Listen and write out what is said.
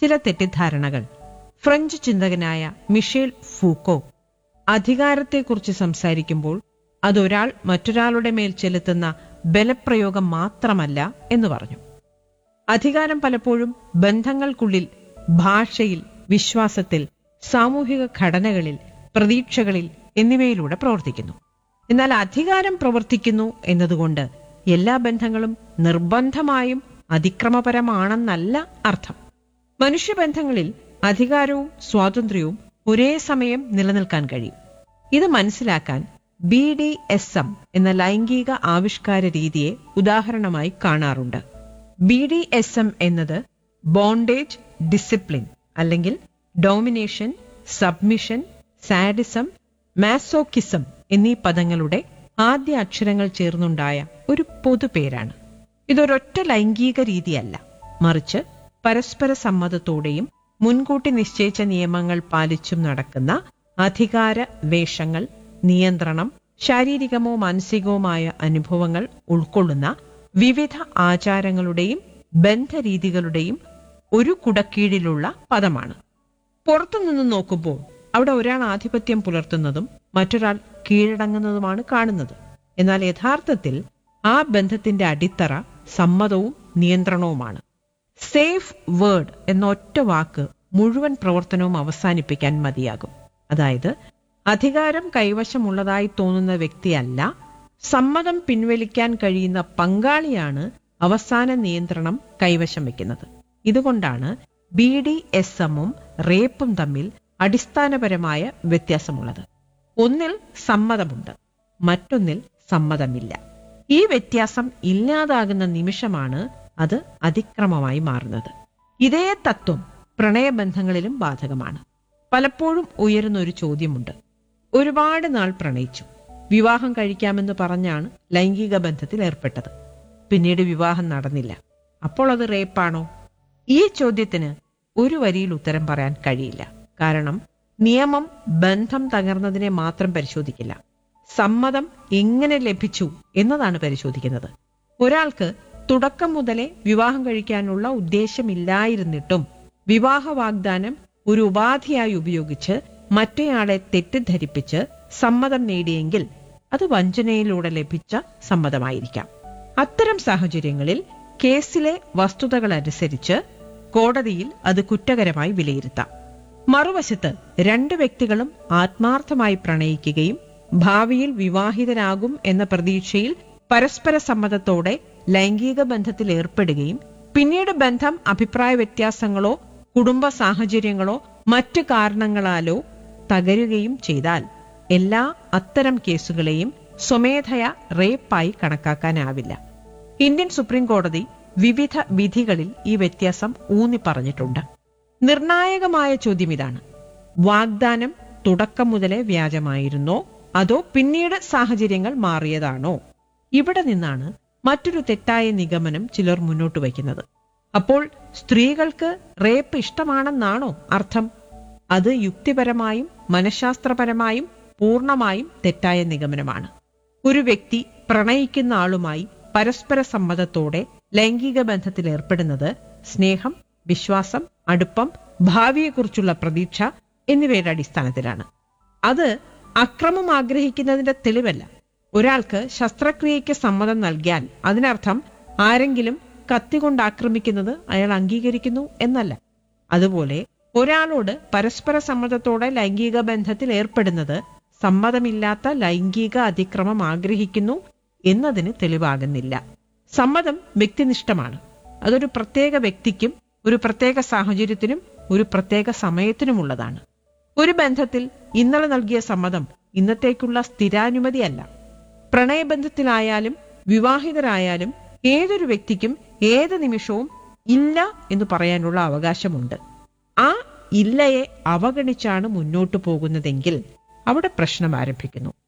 ചില തെറ്റിദ്ധാരണകൾ ഫ്രഞ്ച് ചിന്തകനായ മിഷേൽ ഫൂക്കോ അധികാരത്തെക്കുറിച്ച് സംസാരിക്കുമ്പോൾ അതൊരാൾ മറ്റൊരാളുടെ മേൽ ചെലുത്തുന്ന ബലപ്രയോഗം മാത്രമല്ല എന്ന് പറഞ്ഞു അധികാരം പലപ്പോഴും ബന്ധങ്ങൾക്കുള്ളിൽ ഭാഷയിൽ വിശ്വാസത്തിൽ സാമൂഹിക ഘടനകളിൽ പ്രതീക്ഷകളിൽ എന്നിവയിലൂടെ പ്രവർത്തിക്കുന്നു എന്നാൽ അധികാരം പ്രവർത്തിക്കുന്നു എന്നതുകൊണ്ട് എല്ലാ ബന്ധങ്ങളും നിർബന്ധമായും അതിക്രമപരമാണെന്നല്ല അർത്ഥം മനുഷ്യബന്ധങ്ങളിൽ അധികാരവും സ്വാതന്ത്ര്യവും ഒരേ സമയം നിലനിൽക്കാൻ കഴിയും ഇത് മനസ്സിലാക്കാൻ ബി ഡി എസ് എം എന്ന ലൈംഗിക ആവിഷ്കാര രീതിയെ ഉദാഹരണമായി കാണാറുണ്ട് ബി ഡി എസ് എം എന്നത് ബോണ്ടേജ് ഡിസിപ്ലിൻ അല്ലെങ്കിൽ ഡോമിനേഷൻ സബ്മിഷൻ സാഡിസം മാസോക്കിസം എന്നീ പദങ്ങളുടെ ആദ്യ അക്ഷരങ്ങൾ ചേർന്നുണ്ടായ ഒരു പൊതുപേരാണ് ഇതൊരൊറ്റ ലൈംഗിക രീതിയല്ല മറിച്ച് പരസ്പര സമ്മതത്തോടെയും മുൻകൂട്ടി നിശ്ചയിച്ച നിയമങ്ങൾ പാലിച്ചും നടക്കുന്ന അധികാര വേഷങ്ങൾ നിയന്ത്രണം ശാരീരികമോ മാനസികവുമായ അനുഭവങ്ങൾ ഉൾക്കൊള്ളുന്ന വിവിധ ആചാരങ്ങളുടെയും ബന്ധരീതികളുടെയും ഒരു കുടക്കീഴിലുള്ള പദമാണ് പുറത്തുനിന്ന് നോക്കുമ്പോൾ അവിടെ ഒരാൾ ആധിപത്യം പുലർത്തുന്നതും മറ്റൊരാൾ കീഴടങ്ങുന്നതുമാണ് കാണുന്നത് എന്നാൽ യഥാർത്ഥത്തിൽ ആ ബന്ധത്തിന്റെ അടിത്തറ സമ്മതവും നിയന്ത്രണവുമാണ് സേഫ് വേർഡ് എന്ന ഒറ്റ വാക്ക് മുഴുവൻ പ്രവർത്തനവും അവസാനിപ്പിക്കാൻ മതിയാകും അതായത് അധികാരം കൈവശമുള്ളതായി തോന്നുന്ന വ്യക്തിയല്ല സമ്മതം പിൻവലിക്കാൻ കഴിയുന്ന പങ്കാളിയാണ് അവസാന നിയന്ത്രണം കൈവശം വെക്കുന്നത് ഇതുകൊണ്ടാണ് ബി ഡി എസ് എമ്മും റേപ്പും തമ്മിൽ അടിസ്ഥാനപരമായ വ്യത്യാസമുള്ളത് ഒന്നിൽ സമ്മതമുണ്ട് മറ്റൊന്നിൽ സമ്മതമില്ല ഈ വ്യത്യാസം ഇല്ലാതാകുന്ന നിമിഷമാണ് അത് അതിക്രമമായി മാറുന്നത് ഇതേ തത്വം പ്രണയബന്ധങ്ങളിലും ബാധകമാണ് പലപ്പോഴും ഉയരുന്ന ഒരു ചോദ്യമുണ്ട് ഒരുപാട് നാൾ പ്രണയിച്ചു വിവാഹം കഴിക്കാമെന്ന് പറഞ്ഞാണ് ലൈംഗിക ബന്ധത്തിൽ ഏർപ്പെട്ടത് പിന്നീട് വിവാഹം നടന്നില്ല അപ്പോൾ അത് റേപ്പാണോ ഈ ചോദ്യത്തിന് ഒരു വരിയിൽ ഉത്തരം പറയാൻ കഴിയില്ല കാരണം നിയമം ബന്ധം തകർന്നതിനെ മാത്രം പരിശോധിക്കില്ല സമ്മതം എങ്ങനെ ലഭിച്ചു എന്നതാണ് പരിശോധിക്കുന്നത് ഒരാൾക്ക് തുടക്കം മുതലേ വിവാഹം കഴിക്കാനുള്ള ഉദ്ദേശമില്ലായിരുന്നിട്ടും വിവാഹ വാഗ്ദാനം ഒരു ഉപാധിയായി ഉപയോഗിച്ച് മറ്റേയാളെ തെറ്റിദ്ധരിപ്പിച്ച് സമ്മതം നേടിയെങ്കിൽ അത് വഞ്ചനയിലൂടെ ലഭിച്ച സമ്മതമായിരിക്കാം അത്തരം സാഹചര്യങ്ങളിൽ കേസിലെ വസ്തുതകൾ അനുസരിച്ച് കോടതിയിൽ അത് കുറ്റകരമായി വിലയിരുത്താം മറുവശത്ത് രണ്ട് വ്യക്തികളും ആത്മാർത്ഥമായി പ്രണയിക്കുകയും ഭാവിയിൽ വിവാഹിതരാകും എന്ന പ്രതീക്ഷയിൽ പരസ്പര സമ്മതത്തോടെ ലൈംഗിക ബന്ധത്തിൽ ഏർപ്പെടുകയും പിന്നീട് ബന്ധം അഭിപ്രായ വ്യത്യാസങ്ങളോ കുടുംബ സാഹചര്യങ്ങളോ മറ്റു കാരണങ്ങളാലോ തകരുകയും ചെയ്താൽ എല്ലാ അത്തരം കേസുകളെയും സ്വമേധയ റേപ്പായി കണക്കാക്കാനാവില്ല ഇന്ത്യൻ സുപ്രീം കോടതി വിവിധ വിധികളിൽ ഈ വ്യത്യാസം ഊന്നി പറഞ്ഞിട്ടുണ്ട് നിർണായകമായ ചോദ്യം ഇതാണ് വാഗ്ദാനം തുടക്കം മുതലേ വ്യാജമായിരുന്നോ അതോ പിന്നീട് സാഹചര്യങ്ങൾ മാറിയതാണോ ഇവിടെ നിന്നാണ് മറ്റൊരു തെറ്റായ നിഗമനം ചിലർ മുന്നോട്ട് വയ്ക്കുന്നത് അപ്പോൾ സ്ത്രീകൾക്ക് റേപ്പ് ഇഷ്ടമാണെന്നാണോ അർത്ഥം അത് യുക്തിപരമായും മനഃശാസ്ത്രപരമായും പൂർണ്ണമായും തെറ്റായ നിഗമനമാണ് ഒരു വ്യക്തി പ്രണയിക്കുന്ന ആളുമായി പരസ്പര സമ്മതത്തോടെ ലൈംഗിക ബന്ധത്തിൽ ഏർപ്പെടുന്നത് സ്നേഹം വിശ്വാസം അടുപ്പം ഭാവിയെക്കുറിച്ചുള്ള പ്രതീക്ഷ എന്നിവയുടെ അടിസ്ഥാനത്തിലാണ് അത് അക്രമം ആഗ്രഹിക്കുന്നതിന്റെ തെളിവല്ല ഒരാൾക്ക് ശസ്ത്രക്രിയയ്ക്ക് സമ്മതം നൽകിയാൽ അതിനർത്ഥം ആരെങ്കിലും കത്തികൊണ്ട് ആക്രമിക്കുന്നത് അയാൾ അംഗീകരിക്കുന്നു എന്നല്ല അതുപോലെ ഒരാളോട് പരസ്പര സമ്മതത്തോടെ ലൈംഗിക ബന്ധത്തിൽ ഏർപ്പെടുന്നത് സമ്മതമില്ലാത്ത ലൈംഗിക അതിക്രമം ആഗ്രഹിക്കുന്നു എന്നതിന് തെളിവാകുന്നില്ല സമ്മതം വ്യക്തിനിഷ്ഠമാണ് അതൊരു പ്രത്യേക വ്യക്തിക്കും ഒരു പ്രത്യേക സാഹചര്യത്തിനും ഒരു പ്രത്യേക സമയത്തിനുമുള്ളതാണ് ഒരു ബന്ധത്തിൽ ഇന്നലെ നൽകിയ സമ്മതം ഇന്നത്തേക്കുള്ള സ്ഥിരാനുമതിയല്ല പ്രണയബന്ധത്തിലായാലും വിവാഹിതരായാലും ഏതൊരു വ്യക്തിക്കും ഏത് നിമിഷവും ഇല്ല എന്ന് പറയാനുള്ള അവകാശമുണ്ട് ആ ഇല്ലയെ അവഗണിച്ചാണ് മുന്നോട്ടു പോകുന്നതെങ്കിൽ അവിടെ പ്രശ്നം ആരംഭിക്കുന്നു